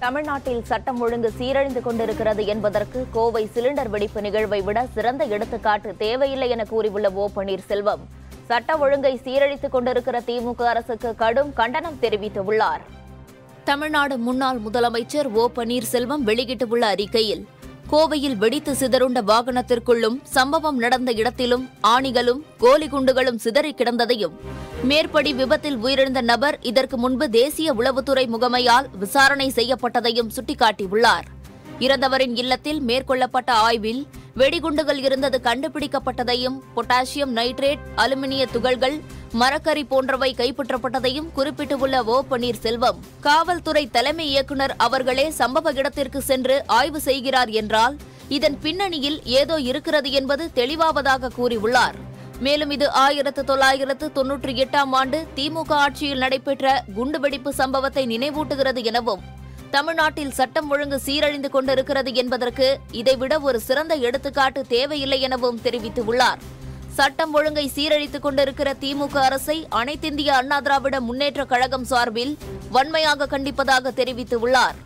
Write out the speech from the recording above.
தமிழ்நாட்டில் சட்டம் ஒழுங்கு சீரழிந்து கொண்டிருக்கிறது என்பதற்கு கோவை சிலிண்டர் வெடிப்பு நிகழ்வை விட சிறந்த எடுத்துக்காட்டு தேவையில்லை என கூறியுள்ள ஓ பன்னீர்செல்வம் சட்ட ஒழுங்கை சீரழித்துக் கொண்டிருக்கிற திமுக அரசுக்கு கடும் கண்டனம் தெரிவித்துள்ளார் தமிழ்நாடு முன்னாள் முதலமைச்சர் ஓ பன்னீர்செல்வம் வெளியிட்டுள்ள அறிக்கையில் கோவையில் வெடித்து சிதறுண்ட வாகனத்திற்குள்ளும் சம்பவம் நடந்த இடத்திலும் ஆணிகளும் கோலி குண்டுகளும் சிதறி கிடந்ததையும் மேற்படி விபத்தில் உயிரிழந்த நபர் இதற்கு முன்பு தேசிய உளவுத்துறை முகமையால் விசாரணை செய்யப்பட்டதையும் சுட்டிக்காட்டியுள்ளார் இறந்தவரின் இல்லத்தில் மேற்கொள்ளப்பட்ட ஆய்வில் வெடிகுண்டுகள் இருந்தது கண்டுபிடிக்கப்பட்டதையும் பொட்டாசியம் நைட்ரேட் அலுமினிய துகள்கள் மரக்கரி போன்றவை கைப்பற்றப்பட்டதையும் குறிப்பிட்டுள்ள ஓ பன்னீர்செல்வம் காவல்துறை தலைமை இயக்குநர் அவர்களே சம்பவ இடத்திற்கு சென்று ஆய்வு செய்கிறார் என்றால் இதன் பின்னணியில் ஏதோ இருக்கிறது என்பது தெளிவாவதாக கூறியுள்ளார் மேலும் இது ஆயிரத்து தொள்ளாயிரத்து தொன்னூற்றி எட்டாம் ஆண்டு திமுக ஆட்சியில் நடைபெற்ற குண்டுவெடிப்பு சம்பவத்தை நினைவூட்டுகிறது எனவும் தமிழ்நாட்டில் சட்டம் ஒழுங்கு சீரழிந்து கொண்டிருக்கிறது என்பதற்கு இதைவிட ஒரு சிறந்த எடுத்துக்காட்டு தேவையில்லை எனவும் தெரிவித்துள்ளார் சட்டம் ஒழுங்கை சீரழித்துக் கொண்டிருக்கிற திமுக அரசை அனைத்திந்திய அண்ணா திராவிட முன்னேற்றக் கழகம் சார்பில் வன்மையாக கண்டிப்பதாக தெரிவித்துள்ளார்